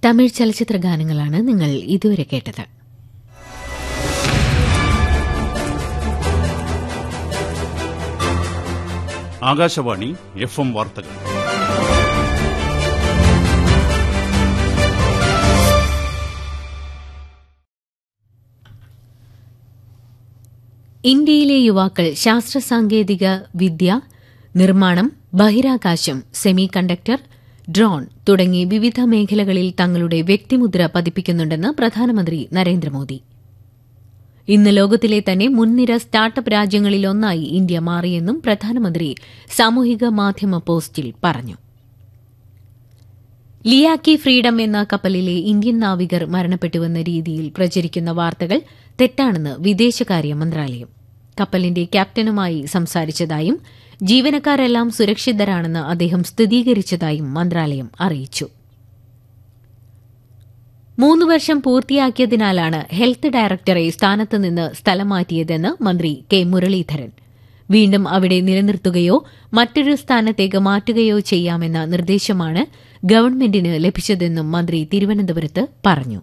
തമിഴ് ചലച്ചിത്ര ഗാനങ്ങളാണ് നിങ്ങൾ ഇതുവരെ കേട്ടത് ആകാശവാണി എഫ് എം വാർത്തകൾ ഇന്ത്യയിലെ യുവാക്കൾ ശാസ്ത്ര സാങ്കേതിക വിദ്യ നിർമ്മാണം ബഹിരാകാശം സെമി കണ്ടക്ടർ ഡ്രോൺ തുടങ്ങി വിവിധ മേഖലകളിൽ തങ്ങളുടെ വ്യക്തിമുദ്ര പതിപ്പിക്കുന്നുണ്ടെന്ന് പ്രധാനമന്ത്രി നരേന്ദ്രമോദി ഇന്ന് ലോകത്തിലെ തന്നെ മുൻനിര സ്റ്റാർട്ടപ്പ് രാജ്യങ്ങളിലൊന്നായി ഇന്ത്യ മാറിയെന്നും പ്രധാനമന്ത്രി സാമൂഹിക മാധ്യമ പോസ്റ്റിൽ പറഞ്ഞു ലിയാക്കി ഫ്രീഡം എന്ന കപ്പലിലെ ഇന്ത്യൻ നാവികർ മരണപ്പെട്ടുവെന്ന രീതിയിൽ പ്രചരിക്കുന്ന വാർത്തകൾ തെറ്റാണെന്ന് വിദേശകാര്യ മന്ത്രാലയം കപ്പലിന്റെ ക്യാപ്റ്റനുമായി സംസാരിച്ചതായും ജീവനക്കാരെല്ലാം സുരക്ഷിതരാണെന്ന് അദ്ദേഹം സ്ഥിരീകരിച്ചതായും മന്ത്രാലയം അറിയിച്ചു മൂന്ന് വർഷം പൂർത്തിയാക്കിയതിനാലാണ് ഹെൽത്ത് ഡയറക്ടറെ സ്ഥാനത്ത് നിന്ന് സ്ഥലം മാറ്റിയതെന്ന് മന്ത്രി കെ മുരളീധരൻ വീണ്ടും അവിടെ നിലനിർത്തുകയോ മറ്റൊരു സ്ഥാനത്തേക്ക് മാറ്റുകയോ ചെയ്യാമെന്ന നിർദ്ദേശമാണ് ഗവൺമെന്റിന് ലഭിച്ചതെന്നും മന്ത്രി തിരുവനന്തപുരത്ത് പറഞ്ഞു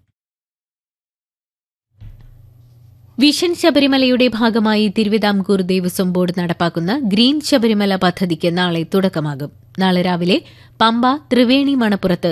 വിഷൻ ശബരിമലയുടെ ഭാഗമായി തിരുവിതാംകൂർ ദേവസ്വം ബോർഡ് നടപ്പാക്കുന്ന ഗ്രീൻ ശബരിമല പദ്ധതിക്ക് നാളെ തുടക്കമാകും നാളെ രാവിലെ പമ്പ ത്രിവേണി മണപ്പുറത്ത്